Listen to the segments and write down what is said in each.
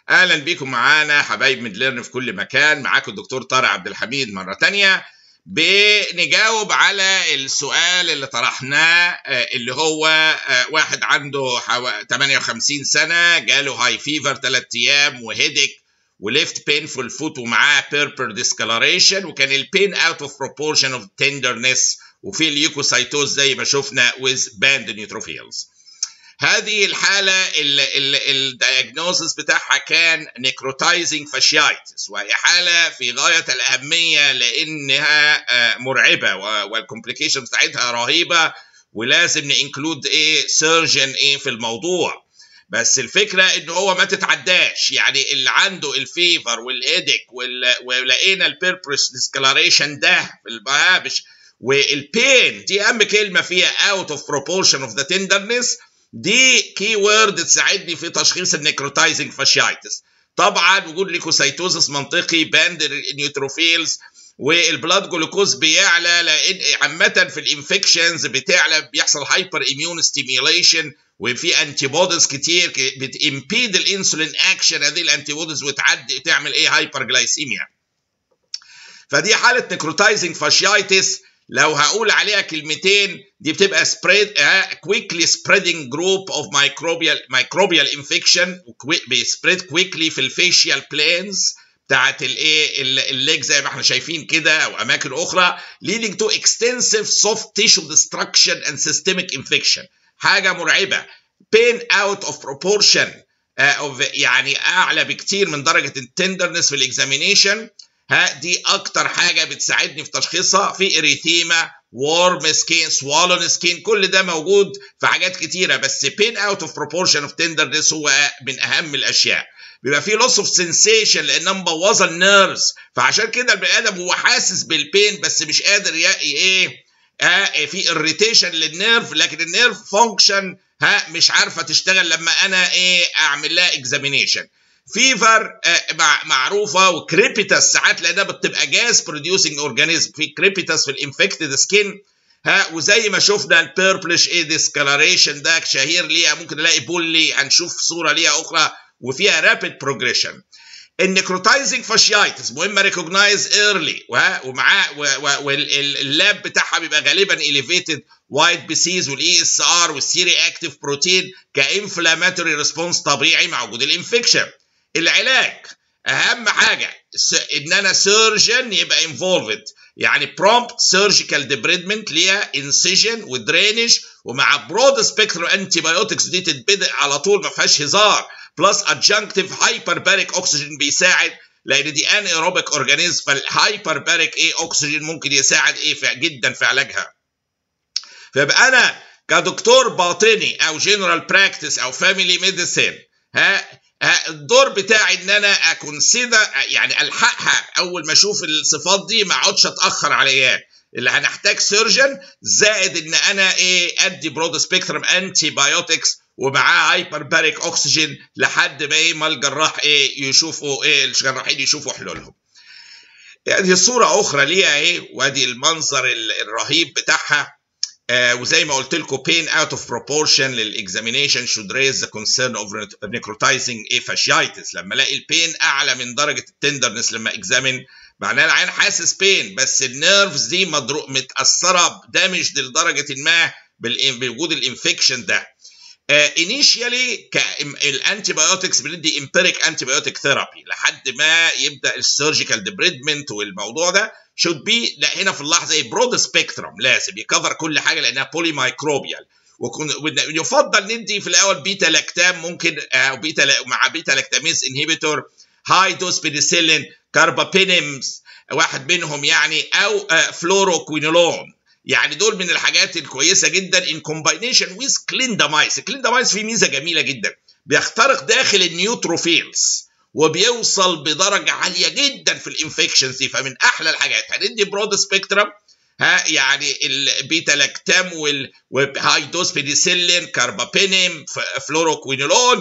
اهلا بيكم معانا حبايب ميدليرن في كل مكان معاكم الدكتور طارق عبد الحميد مره تانية بنجاوب على السؤال اللي طرحناه اللي هو واحد عنده 58 سنه جاله هاي فيفر 3 ايام وهيدك وليفت بينفول فوت ومعاه بيربر ديسكلاريشن وكان البين اوت اوف بروبورشن اوف تندرنس وفي اليوكوسايتوز زي ما شفنا with band neutrophils هذه الحالة الدياجنوزس بتاعها كان نيكروتايزنج فاشيايتس وهي حالة في غاية الأهمية لأنها مرعبة والكومبليكيشن بتاعتها رهيبة ولازم نانكلود ايه سيرجن ايه في الموضوع بس الفكرة ان هو ما تتعداش يعني اللي عنده الفيفر والهيدك ولقينا البيربرس ديسكلاريشن ده في البهابش والبين دي اهم كلمه فيها اوت اوف بروبورشن اوف ذا تندرنس دي كي وورد تساعدني في تشخيص النيكروتايزنج فاشيايتس طبعا وجود ليكوسايتوزس منطقي باند نيوتروفيلز والبلاد جلوكوز بيعلى لان عامه في الانفكشنز بتعلى بيحصل هايبر اميون ستيميوليشن وفي انتي بوديز كتير بتمبيد الانسولين اكشن هذه الانتي بوديز وتعدي تعمل ايه هايبر جلايسيميا فدي حاله نيكروتايزنج فاشيايتس لو هقول عليها كلمتين دي بتبقى spread uh, quickly spreading group of microbial microbial infection بيسبريد quickly في الفيشيال بلانز بتاعت الايه الليج زي ما احنا شايفين كده او اماكن اخرى leading to extensive soft tissue destruction and systemic infection حاجه مرعبه pain out of proportion uh, of يعني اعلى بكتير من درجه التندرنس في الاكزامينيشن ها دي اكتر حاجه بتساعدني في تشخيصها في اريثيما وورم سكين سوالون سكين كل ده موجود في حاجات كتيره بس بين اوت اوف بروبورشن اوف تندرنس هو من اهم الاشياء بيبقى في لوس اوف سنسيشن لانها مبوظه النيرفز فعشان كده البني ادم هو حاسس بالبين بس مش قادر ايه آه في اريتيشن للنيرف لكن النيرف فانكشن ها مش عارفه تشتغل لما انا ايه اعمل لها اكزامينيشن فيفر معروفه وكريبيتاس ساعات لانها بتبقى جاز بروديوسنج اورجانيزم في كريبيتاس في الانفكتد سكين ها وزي ما شفنا البيربلش ايه ديسكلاريشن ده شهير ليها ممكن نلاقي بولي هنشوف صوره ليها اخرى وفيها رابيد بروجريشن النيكروتايزنج فاشيايتس مهم ريكوجنايز ايرلي ومعاه واللاب بتاعها بيبقى غالبا اليفيتد وايت بيسيز والاي اس ار والسيري اكتيف بروتين كانفلاماتوري ريسبونس طبيعي مع وجود الانفكشن العلاج اهم حاجه ان انا سيرجن يبقى انفولفد يعني برومبت سيرجيكال ديبريدمنت ليها انسيجن ودرينج ومع برود سبيكترم انتي بايوتكس دي تتبدأ على طول ما فيهاش هزار بلس ادجنكتيف هايبر باريك اوكسجين بيساعد لان دي ان ايروبيك اورجانيزم فالهايبر باريك ايه اوكسجين ممكن يساعد ايه في جدا في علاجها فيبقى انا كدكتور باطني او جنرال براكتس او فاميلي ميديسين ها الدور بتاعي ان انا اكونسيدر يعني الحقها اول ما اشوف الصفات دي ما اقعدش اتاخر عليها اللي هنحتاج سيرجن زائد ان انا ايه ادي برود سبيكترم انتي بايوتكس ومعاه هايبر باريك اكسجين لحد ما ايه ما الجراح ايه يشوفوا ايه الجراحين يشوفوا حلولهم. يعني صوره اخرى ليها ايه وادي المنظر الرهيب بتاعها آه وزي ما قلت لكم pain out of proportion للاكزامينيشن should raise the concern of necrotizing a fasciitis لما الاقي البين اعلى من درجه التندرنس لما اكزامين معناه العين حاسس بين بس النيرفز دي متاثره دامج لدرجه ما بوجود الانفكشن ده انيشيالي الانتي بايوتكس بندي امبيريك انتي بايوتيك ثيرابي لحد ما يبدا السيرجيكال ديبريدمنت والموضوع ده should be لا هنا في اللحظه ايه برود سبيكترم لازم يكفر كل حاجه لانها بولي مايكروبيال ويفضل ندي في الاول بيتا لاكتام ممكن او بيتا مع بيتا لاكتاميز انهبيتور هاي دوز بينيسيلين كاربابينيمز واحد منهم يعني او فلوروكوينولون يعني دول من الحاجات الكويسه جدا ان كومباينيشن ويز كليندامايس الكليندامايس فيه ميزه جميله جدا بيخترق داخل النيوتروفيلز وبيوصل بدرجه عاليه جدا في الانفكشنز دي فمن احلى الحاجات هندي برود سبيكترم ها يعني البيتا لاكتام والهاي دوز بينيسيلين كاربابينيم فلوروكوينولون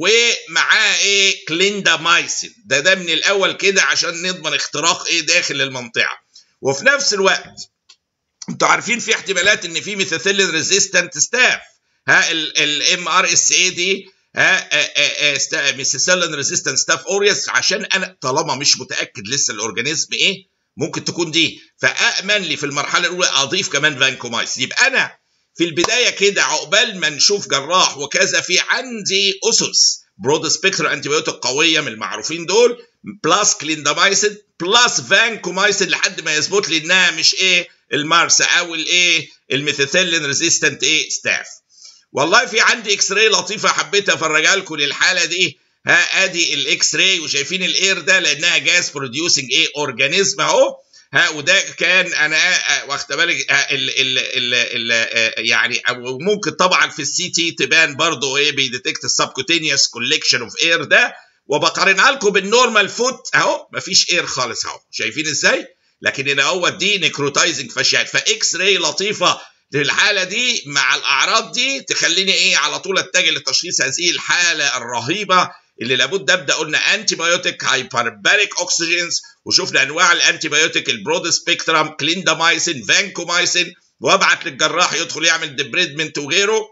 ومعاه ايه كليندامايسين ده ده من الاول كده عشان نضمن اختراق ايه داخل المنطقه وفي نفس الوقت انتوا عارفين في احتمالات ان في ميثاثيلين ريزيستنت ستاف ها الام ار اس اي دي ميسيسيلين ريزيستنت ستاف اوريوس عشان انا طالما مش متاكد لسه الاورجانيزم ايه ممكن تكون دي فامن لي في المرحله الاولى اضيف كمان فانكومايس يبقى انا في البدايه كده عقبال ما نشوف جراح وكذا في عندي اسس برود سبيكتر انتيبيوتيك قويه من المعروفين دول بلس كليندامايسين بلس فانكومايسين لحد ما يثبت لي انها مش ايه المارس او الايه الميثيثيلين ريزيستنت ايه ستاف والله في عندي اكس راي لطيفه حبيت افرجها لكم للحاله دي ها ادي الاكس راي وشايفين الاير ده لانها جاز بروديوسنج ايه اورجانيزم اهو ها وده كان انا واخد بالك ال ال ال ال يعني او ممكن طبعا في السي تي تبان برضه ايه بيديتكت السبكوتينيوس كوليكشن اوف اير ده وبقارنها لكم بالنورمال فوت اهو مفيش اير خالص اهو شايفين ازاي؟ لكن هنا هو دي نيكروتايزنج فاشيات فاكس راي لطيفه للحاله دي مع الاعراض دي تخليني ايه على طول اتجه لتشخيص هذه الحاله الرهيبه اللي لابد ابدا قلنا انتي بايوتيك هايبرباريك اوكسجينز وشفنا انواع الانتي بايوتيك البرود سبيكترم كليندامايسين فانكومايسين وابعت للجراح يدخل يعمل ديبريدمنت وغيره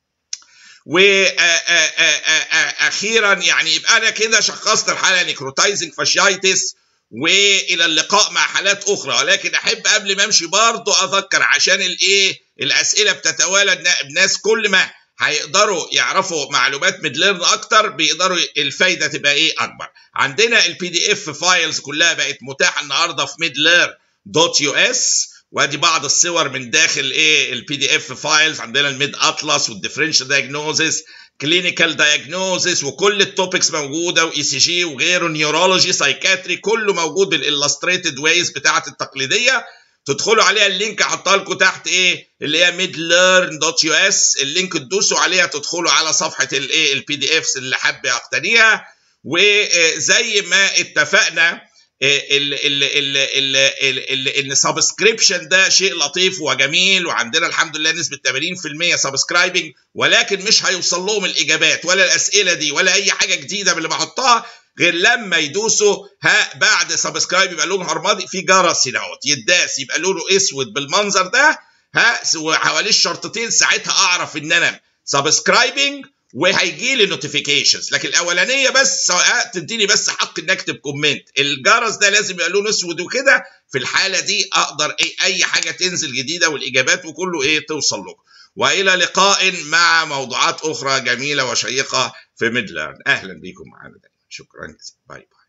واخيرا يعني يبقى انا كده شخصت الحاله نيكروتايزنج فاشيايتس والى اللقاء مع حالات اخرى ولكن احب قبل ما امشي برضه اذكر عشان الايه الاسئله بتتوالد الناس كل ما هيقدروا يعرفوا معلومات ميدليرن اكتر بيقدروا الفايده تبقى ايه اكبر عندنا البي دي اف فايلز كلها بقت متاحه النهارده في ميدلير دوت يو اس وادي بعض الصور من داخل ايه البي دي اف فايلز عندنا الميد اطلس والديفرنشال دايجنوزس كلينيكال دايجنوزس وكل التوبكس موجوده واي سي جي وغيره نيورولوجي سايكاتري كله موجود بالالستريتد ويز بتاعه التقليديه تدخلوا عليها اللينك احطها لكم تحت ايه اللي هي ميدليرن دوت يو اس اللينك تدوسوا عليها تدخلوا على صفحه الايه البي دي افس اللي حابب يقتنيها وزي ما اتفقنا ان سبسكريبشن ده شيء لطيف وجميل وعندنا الحمد لله نسبه 80% سبسكرايبنج ولكن مش هيوصل لهم الاجابات ولا الاسئله دي ولا اي حاجه جديده من اللي بحطها غير لما يدوسوا ها بعد سبسكرايب يبقى لونها رمادي في جرس هنا اهوت يداس يبقى لونه اسود بالمنظر ده ها وحواليه الشرطتين ساعتها اعرف ان انا سبسكرايبنج وهيجي لي نوتيفيكيشنز لكن الاولانيه بس تديني بس حق ان اكتب كومنت الجرس ده لازم يبقى لونه اسود وكده في الحاله دي اقدر اي اي حاجه تنزل جديده والاجابات وكله ايه توصل لكم والى لقاء مع موضوعات اخرى جميله وشيقه في ميدلرن اهلا بكم معانا دايما شكرا جزيلا باي باي